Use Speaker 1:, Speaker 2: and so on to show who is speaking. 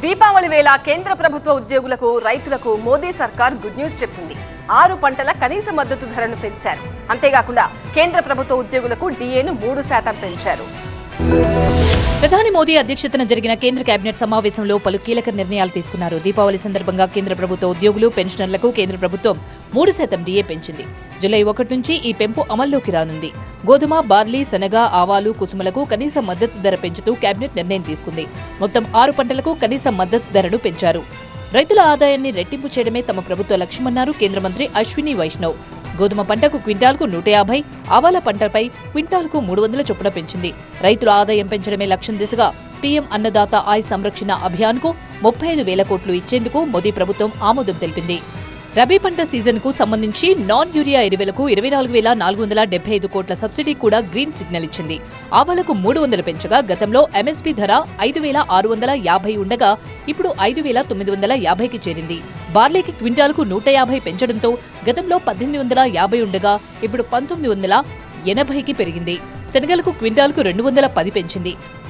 Speaker 1: దీపావళి వేళ కేంద్ర ప్రభుత్వ ఉద్యోగులకు రైతులకు మోదీ సర్కార్ గుడ్ న్యూస్ చెప్పింది ఆరు పంటల కనీస మద్దతు ధరను పెంచారు అంతేకాకుండా కేంద్ర ప్రభుత్వ ఉద్యోగులకు డిఏను మూడు శాతం పెంచారు
Speaker 2: ప్రధాని మోదీ అధ్యక్షతన జరిగిన కేంద్ర కేబినెట్ సమావేశంలో పలు కీలక నిర్ణయాలు తీసుకున్నారు దీపావళి సందర్భంగా కేంద్ర ప్రభుత్వ ఉద్యోగులు పెన్షనర్లకు కేంద్ర ప్రభుత్వం మూడు శాతం డిఏ పెంచింది జులై ఒకటి నుంచి ఈ పెంపు అమల్లోకి రానుంది గోధుమ బార్లీ శనగ ఆవాలు కుసుమలకు కనీస మద్దతు ధర పెంచుతూ కేబినెట్ నిర్ణయం తీసుకుంది మొత్తం ఆరు పంటలకు కనీస మద్దతు ధరను పెంచారు రైతుల ఆదాయాన్ని రెట్టింపు చేయడమే తమ ప్రభుత్వ లక్ష్యమన్నారు కేంద్ర మంత్రి అశ్విని వైష్ణవ్ గోధుమ పంటకు క్వింటాల్కు నూట యాభై ఆవాల పంటపై క్వింటాల్కు మూడు వందల చొప్పున పెంచింది రైతుల ఆదాయం పెంచడమే లక్ష్యం దిశగా పీఎం అన్నదాత ఆయ్ సంరక్షణ అభియాన్కు ముప్పై ఐదు వేల కోట్లు ఇచ్చేందుకు మోదీ ప్రభుత్వం ఆమోదం తెలిపింది రబీ పంట సీజన్ కు సంబంధించి నాన్ యూరియా ఎరువులకు ఇరవై నాలుగు వేల నాలుగు వందల డెబ్బై ఐదు కోట్ల సబ్సిడీ కూడా గ్రీన్ సిగ్నల్ ఇచ్చింది ఆవాలకు మూడు వందలు పెంచగా గతంలో ఎంఎస్పీ ధర ఐదు వేల ఆరు వందల యాభై ఉండగా ఇప్పుడు ఐదు వేల తొమ్మిది వందల యాభైకి చేరింది బార్లీకి క్వింటాల్కు నూట యాభై పెంచడంతో గతంలో పద్దెనిమిది వందల యాభై ఉండగా ఇప్పుడు పంతొమ్మిది వందల ఎనభైకి పెరిగింది శనగలకు క్వింటాల్కు రెండు వందల పది పెంచింది